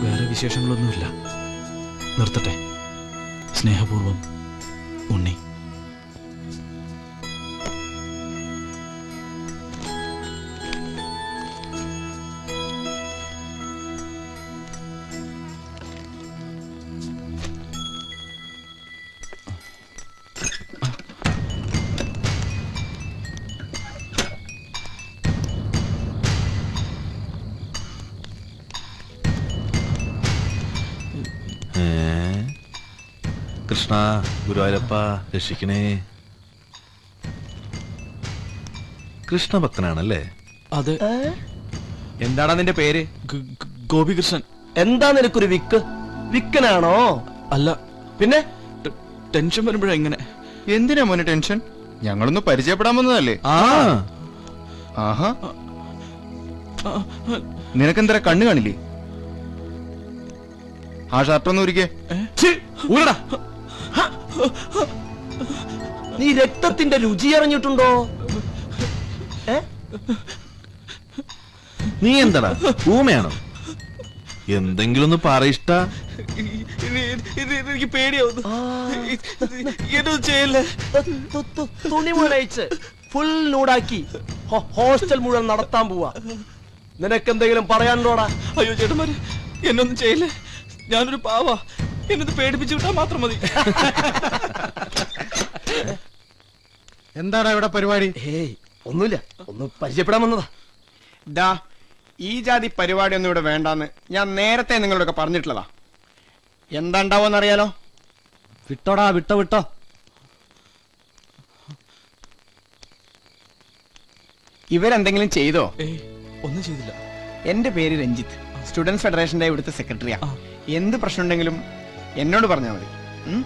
വേറെ വിശേഷങ്ങളൊന്നുമില്ല നിർത്തട്ടെ സ്നേഹപൂർവം ഉണ്ണി ഏ? കൃഷ്ണ ഗുരുവായൂരപ്പ രക്ഷിക്കണേ കൃഷ്ണഭക്തനാണല്ലേ അതെ എന്താടാ നിന്റെ പേര് ഗ- ഗ- ഗോപികൃഷ്ണൻ എന്താ നിനക്കൊരു വിക്ക് വിക്കനാണോ അല്ല പിന്നെ ടെ- ടെൻഷൻ വരുമ്പോഴാ ഇങ്ങനെ എന്തിനാ മോനെ ടെൻഷൻ ഞങ്ങളൊന്ന് പരിചയപ്പെടാൻ വന്നതല്ലേ ആ ആഹാ നിനക്കെന്തര കണ്ണു കാണില്ലേ ആ ഷർട്ടൊന്ന് ഉരിക്കേ ഊരടാ നീ രക്തത്തിന്റെ രുചി അറിഞ്ഞിട്ടുണ്ടോ ഏ? നീ എന്താടാ ഊമയാണോ എന്തെങ്കിലും ഒന്ന് പറയിഷ്ട എനിക്ക് പേടിയാവുന്നു എന്നൊന്നും ചെയ്യല്ലേ തു- തു- തു- തുണി മുഴയിച്ച് ഫുൾ നൂടാക്കി ഹോ- ഹോസ്റ്റൽ മുഴുവൻ നടത്താൻ പോവാ നിനക്കെന്തെങ്കിലും പറയാനുണ്ടോടാ അയ്യോ ചേട്ടന്മാര് എന്നൊന്നും ചെയ്യല്ലേ ഞാനൊരു പാവ എന്നൊന്ന് പേടിപ്പിച്ചു വിട്ടാൽ മാത്രം മതി എന്താണ് ഇവിടെ പരിപാടി ഏയ് ഒന്നുമില്ല ഒന്ന് പരിചയപ്പെടാൻ വന്നതാ ഡാ ഈ ജാതി പരിപാടിയൊന്നും ഇവിടെ വേണ്ടാന്ന് ഞാൻ നേരത്തെ നിങ്ങളോടൊക്കെ പറഞ്ഞിട്ടുള്ളതാ എന്താ ഉണ്ടാവുമെന്ന് അറിയാലോ വിട്ടോടാ വിട്ടോ വിട്ടോ ഇവരെന്തെങ്കിലും ചെയ്തോ ഏയ് ഒന്നും ചെയ്തില്ല എന്റെ പേര് രഞ്ജിത്ത് സ്റ്റുഡൻസ് ഫെഡറേഷന്റെ ഇവിടുത്തെ സെക്രട്ടറിയാ ആ. എന്ത് പ്രശ്നമുണ്ടെങ്കിലും എന്നോട് പറഞ്ഞാൽ മതി ഉം?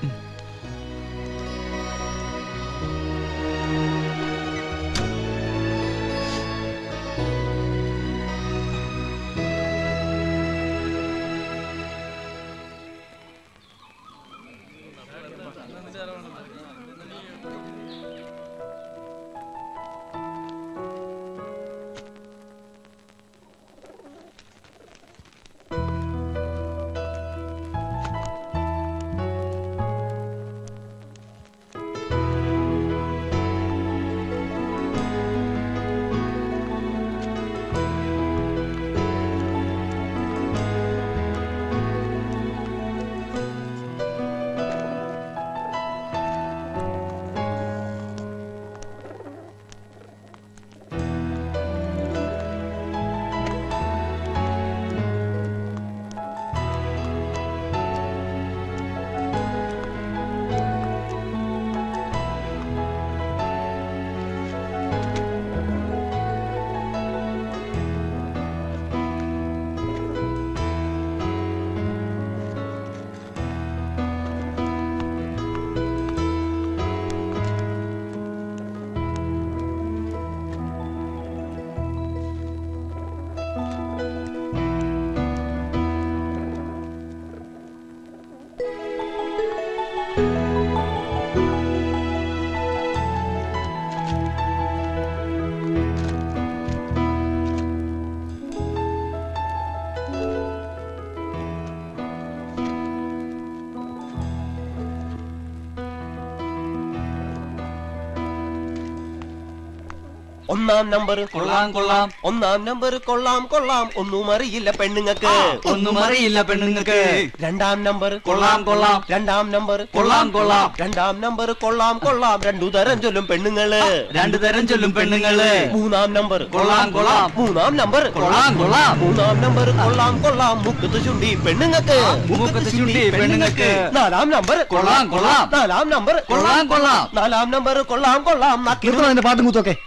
ഒന്നാം നമ്പർ കൊള്ളാം കൊള്ളാം ഒന്നാം നമ്പർ കൊള്ളാം കൊള്ളാം ഒന്നും അറിയില്ല പെണ്ണുങ്ങൾക്ക് ഒന്നും അറിയില്ല പെണ്ണുങ്ങൾക്ക് രണ്ടാം നമ്പർ കൊള്ളാം കൊള്ളാം രണ്ടാം നമ്പർ കൊള്ളാം കൊള്ളാം രണ്ടാം നമ്പർ കൊള്ളാം കൊള്ളാം രണ്ടു തരം ചൊല്ലും പെണ്ണുങ്ങള് രണ്ടു തരം ചൊല്ലും പെണ്ണുങ്ങള് മൂന്നാം നമ്പർ കൊള്ളാം കൊള്ളാം മൂന്നാം നമ്പർ കൊള്ളാം കൊള്ളാം മൂന്നാം നമ്പർ കൊള്ളാം കൊള്ളാം മുക്കത്ത് ചുണ്ടി പെണ്ണുങ്ങൾക്ക് മൂക്കത്ത് ചുണ്ടി പെണ്ണുങ്ങൾക്ക് നാലാം നമ്പർ കൊള്ളാം കൊള്ളാം നാലാം നമ്പർ കൊള്ളാം കൊള്ളാം നാലാം നമ്പർ കൊള്ളാം കൊള്ളാം നക്കി നിർത്തണം എന്റെ പാട്ടും കൂത്തൊക്കെ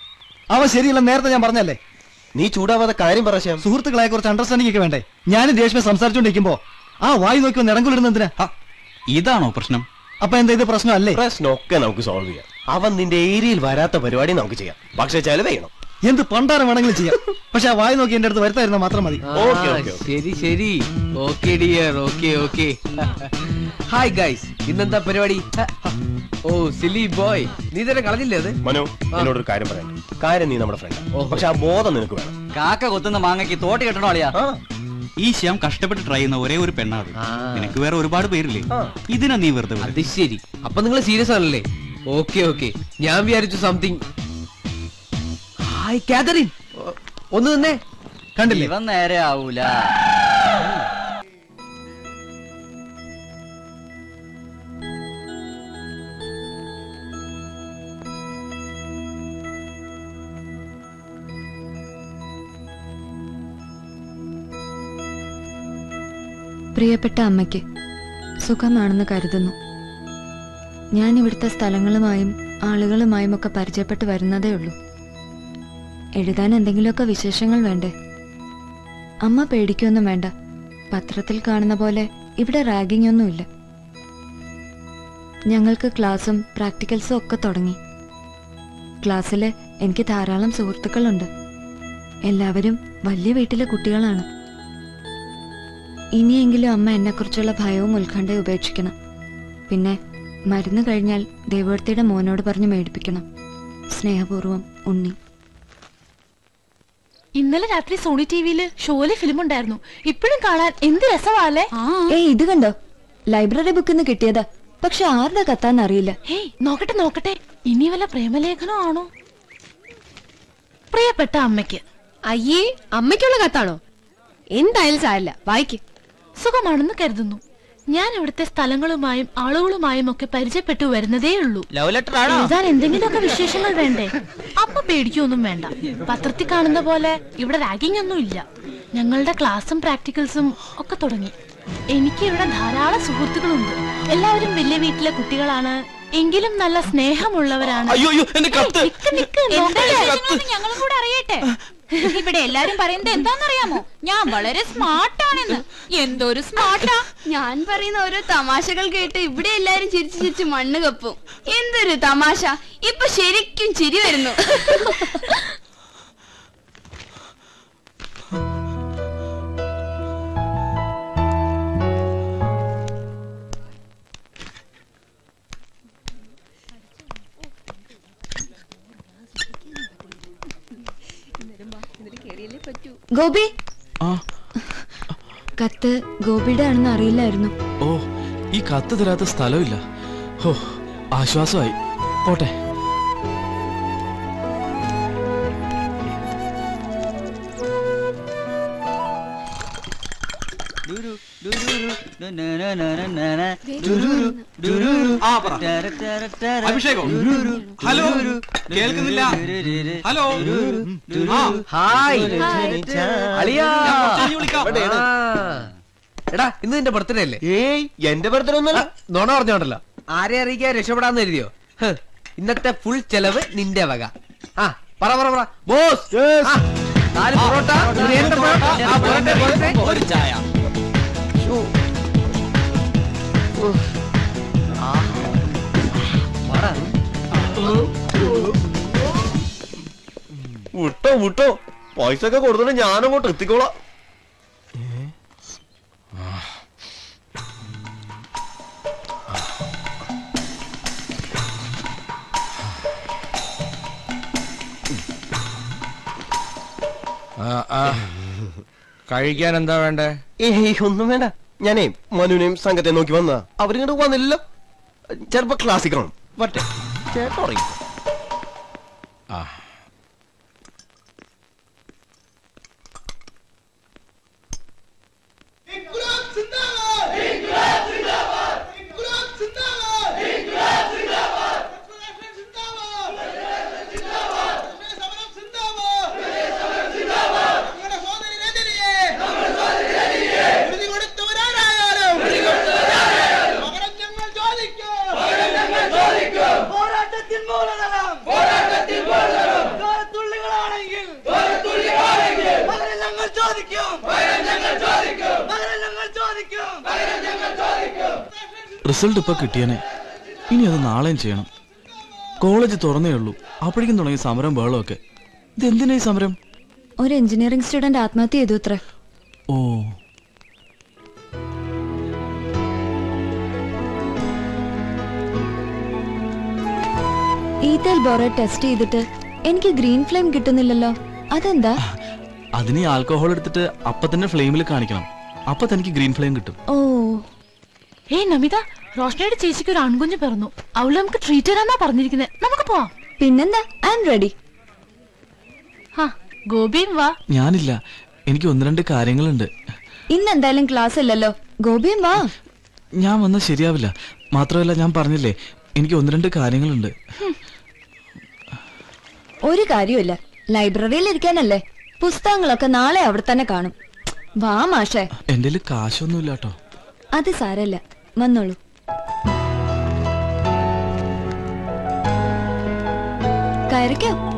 അവൻ ശരിയല്ല നേരത്തെ ഞാൻ പറഞ്ഞല്ലേ നീ ചൂടാവാതെ കാര്യം പറയാം സുഹൃത്തുക്കളെ കുറിച്ച് അണ്ടർസ്റ്റാൻഡിംഗ് ഒക്കെ വേണ്ടേ ഞാനും ദേഷ്യം സംസാരിച്ചോണ്ടിരിക്കുമ്പോ ആ വായി നോക്കി ഒന്ന് ഇടങ്കുലിടുന്ന എന്തിനാ ആ, ഇതാണോ പ്രശ്നം അപ്പൊ എന്താ ഇത് പ്രശ്നമല്ലേ പ്രശ്നമൊക്കെ നമുക്ക് സോൾവ് ചെയ്യാം അവൻ നിന്റെ ഏരിയയിൽ വരാത്ത പരിപാടി നമുക്ക് ചെയ്യാം പക്ഷെ ചെലവ് ചെയ്യണം എന്ത് പണ്ടാരം വേണമെങ്കിലും ചെയ്യാം പക്ഷെ ആ വായി നോക്കി എന്റെ അടുത്ത് വരുത്തായിരുന്ന മാത്രം മതി ഓക്കേ, ഓക്കേ, ഓക്കേ. ശരി ശരി okay dear okay okay hi guys ഇന്നെന്താ പരിപാടി ഓ സിലി ബോയ് നീ തന്നെ കളഞ്ഞില്ലേ അത് മനു എന്നോടൊരു കാര്യം പറയാം കാര്യം നീ നമ്മുടെ ഫ്രണ്ട് പക്ഷെ ആ ബോധം നിനക്ക് വേണം കാക്ക കൊത്തുന്ന മാങ്ങയ്ക്ക് തോട്ടി കെട്ടണോ അളിയാ ആ ഈ ശ്യാം കഷ്ടപ്പെട്ട് ട്രൈ ചെയ്യുന്ന ഒരേ ഒരു പെണ്ണാണ് ആ. നിനക്ക് വേറെ ഒരുപാട് പേരില്ലേ ആ. ഇതിനാ നീ വെറുതെ അത് വിടുന്നത്. ശരി അപ്പൊ നിങ്ങൾ സീരിയസ് ആണല്ലേ ഓക്കെ ഓക്കെ ഞാൻ വിചാരിച്ചു സംതിങ് ഹായ് കാതറിൻ ഒ- ഒന്ന് നിന്നേ കണ്ടില്ലേ ഇവൻ നേരെ ആവൂല പ്രിയപ്പെട്ട അമ്മയ്ക്ക് സുഖമാണെന്ന് കരുതുന്നു ഞാൻ ഇവിടുത്തെ സ്ഥലങ്ങളുമായും ആളുകളുമായും ഒക്കെ പരിചയപ്പെട്ട് വരുന്നതേ ഉള്ളൂ എഴുതാൻ എന്തെങ്കിലുമൊക്കെ വിശേഷങ്ങൾ വേണ്ടേ അമ്മ പേടിക്കൊന്നും വേണ്ട പത്രത്തിൽ കാണുന്ന പോലെ ഇവിടെ റാഗിംഗ് ഒന്നുമില്ല ഞങ്ങൾക്ക് ക്ലാസ്സും പ്രാക്ടിക്കൽസും ഒക്കെ തുടങ്ങി ക്ലാസ്സിൽ എനിക്ക് ധാരാളം സുഹൃത്തുക്കളുണ്ട് എല്ലാവരും വലിയ വീട്ടിലെ കുട്ടികളാണ് ഇനിയെങ്കിലും അമ്മ എന്നെക്കുറിച്ചുള്ള ഭയവും ഉത്കണ്ഠയും ഉപേക്ഷിക്കണം പിന്നെ മരുന്ന് കഴിഞ്ഞാൽ ദേവവർത്തിയുടെ മോനോട് പറഞ്ഞ് മേടിപ്പിക്കണം സ്നേഹപൂർവ്വം ഉണ്ണി ഇന്നലെ രാത്രി സോണി ടിവിയില് ഷോയില് ഫിലിം ഉണ്ടായിരുന്നു ഇപ്പോഴും കാണാൻ എന്ത് രസമാല്ലേ ഏ ഇത് കണ്ടോ ലൈബ്രറി ബുക്കിൽ നിന്ന് കിട്ടിയതാ പക്ഷെ ആരുടെ കത്താന്ന് അറിയില്ല ഹേയ് നോക്കട്ടെ നോക്കട്ടെ ഇനി വല്ല പ്രേമലേഖനം ആണോ പ്രിയപ്പെട്ട അമ്മയ്ക്ക് അയ്യേ അമ്മയ്ക്കുള്ള കത്താണോ എന്തായാലും സാരില്ല വായിക്ക് സുഖമാണെന്ന് കരുതുന്നു ഞാൻ ഇവിടുത്തെ സ്ഥലങ്ങളുമായും ആളുകളുമായും ഒക്കെ പരിചയപ്പെട്ടു വരുന്നതേ ഉള്ളൂ ലവ് ലെറ്റർ ആണോ എഴുതാൻ എന്തെങ്കിലുമൊക്കെ വിശേഷങ്ങൾ വേണ്ടേ അമ്മ പേടിക്കൊന്നും വേണ്ട പത്രത്തിൽ കാണുന്ന പോലെ ഇവിടെ റാഗിംഗ് ഒന്നും ഇല്ല ഞങ്ങളുടെ ക്ലാസ്സും പ്രാക്ടിക്കൽസും ഒക്കെ തുടങ്ങി എനിക്ക് ഇവിടെ ധാരാളം സുഹൃത്തുക്കളുണ്ട് എല്ലാവരും വലിയ വീട്ടിലെ കുട്ടികളാണ് എങ്കിലും നല്ല സ്നേഹമുള്ളവരാണ് അയ്യോ അയ്യോ എന്റെ കത്ത് ഏയ്, നിക്ക്, നിക്ക്, നോക്കട്ടെ. ഞങ്ങളും കൂടെ അറിയട്ടെ ഇവിടെ എല്ലാരും പറയുന്നത് എന്താണെന്നറിയാമോ ഞാൻ വളരെ സ്മാർട്ടാണെന്ന് എന്തൊരു സ്മാർട്ടാ ഞാൻ പറയുന്ന ഓരോ തമാശകൾ കേട്ട് ഇവിടെ എല്ലാരും ചിരിച്ചു ചിരിച്ച് മണ്ണ് കപ്പും എന്തൊരു തമാശ ഇപ്പൊ ശരിക്കും ചിരി വരുന്നു ഗോപി ആ കത്ത് ഗോപിയുടെ ആണെന്ന് അറിയില്ലായിരുന്നു ഓ ഈ കത്ത് തരാത്ത സ്ഥലമില്ല ഹോ ആശ്വാസമായി പോട്ടെ ഡുരു, ഡുരുരു, നനനനനനന, ഡുരുരു, ഡുരുരു. ആ, പറ. ടര, ടര, ടര, അഭിഷേകം. ഡുരുരു, ഹലോ. ഡുരുരു, കേൾക്കുന്നില്ല. ഡുരുരു, ഹലോ. ഡുരുരു, ഡുരുരു. ആ. ഹായ് അളിയാ ഞാൻ കുറച്ച് കഴിഞ്ഞ് വിളിക്കാം. ആ. എടാ ഇന്ന് നിന്റെ ബർത്ത്ഡേ അല്ലേ ഏയ് എന്റെ ബർത്ത്ഡേ ഒന്നല്ല നോണ പറഞ്ഞോണ്ടല്ലോ ആരെ അറിയിക്കാൻ രക്ഷപ്പെടാന്ന് എഴുതിയോ ഹ്, ഇന്നത്തെ ഫുൾ ചെലവ് നിന്റെ വക ആ പറ പറ പറ ബോസ് ആ, നാല് പൊറോട്ട ഒരു ഏത്തൻ പഴം. ആ, പോരട്ടെ, പോരട്ടെ. ഒരു ചായ ശ്ശോ. ഉഫ്. ആ. പറ. വിട്ടോ വിട്ടോ പൈസ ഒക്കെ കൊടുത്തിട്ട് ഞാനങ്ങോട്ട് എത്തിക്കോളാം കഴിക്കാൻ എന്താ വേണ്ടേ ഏയ് ഒന്നും വേണ്ട ഞാനേ മനുവിനെയും സംഘത്തെ നോക്കി വന്നതാ അവരിങ്ങോട്ട് വന്നില്ലല്ലോ ചിലപ്പോ ക്ലാസിക്കണം വട്ടെ ചേട്ടാ പറയും റിസൾട്ട് ഇപ്പൊ കിട്ടിയനെ ഇനി അത് നാളെയും ചെയ്യണം കോളേജ് തുറന്നേ ഉള്ളൂ അപ്പോഴേക്കും തുടങ്ങി സമരം ബഹളമൊക്കെ ഇതെന്തിനാ ഈ സമരം ഒരു എഞ്ചിനീയറിംഗ് സ്റ്റുഡന്റ് ആത്മഹത്യ ചെയ്തു അത്ര ഓ ഈത്തൽ ബോറ ടെസ്റ്റ് ചെയ്തിട്ട് എനിക്ക് ഗ്രീൻ ഫ്ലെയിം കിട്ടുന്നില്ലല്ലോ അതെന്താ അതിന് ഈ ആൽക്കഹോൾ എടുത്തിട്ട് അപ്പൊ തന്നെ ഫ്ലെയിമിൽ കാണിക്കണം അപ്പൊ തനിക്ക് ഗ്രീൻ ഫ്ലെയിം കിട്ടും ഓ ഏയ് നമിത റോഷനയുടെ ചേച്ചിക്ക് ഒരു ആൺകുഞ്ഞ് പിറന്നു അവള് നമുക്ക് ട്രീറ്റ് തരാന്നാ പറഞ്ഞിരിക്കുന്നത് നമുക്ക് പോവാം പിന്നെന്താ ഐ എം റെഡി ഹാ ഗോപിയും വാ ഞാനില്ല എനിക്ക് ഒന്ന് രണ്ട് കാര്യങ്ങളുണ്ട് ഇന്ന് എന്തായാലും ക്ലാസ് ഇല്ലല്ലോ ഗോപിയും വാ ഞാൻ വന്നാൽ ശരിയാവില്ല മാത്രമല്ല ഞാൻ പറഞ്ഞില്ലേ എനിക്ക് ഒന്ന് രണ്ട് കാര്യങ്ങളുണ്ട് ഒരു കാര്യമില്ല ലൈബ്രറിയിൽ ഇരിക്കാനല്ലേ പുസ്തകങ്ങളൊക്കെ നാളെ അവിടെ തന്നെ കാണും വാ മാഷേ എൻ്റെ കയ്യിൽ കാശൊന്നുമില്ല കേട്ടോ അത് സാരല്ല വന്നോളൂ കയറിക്കോ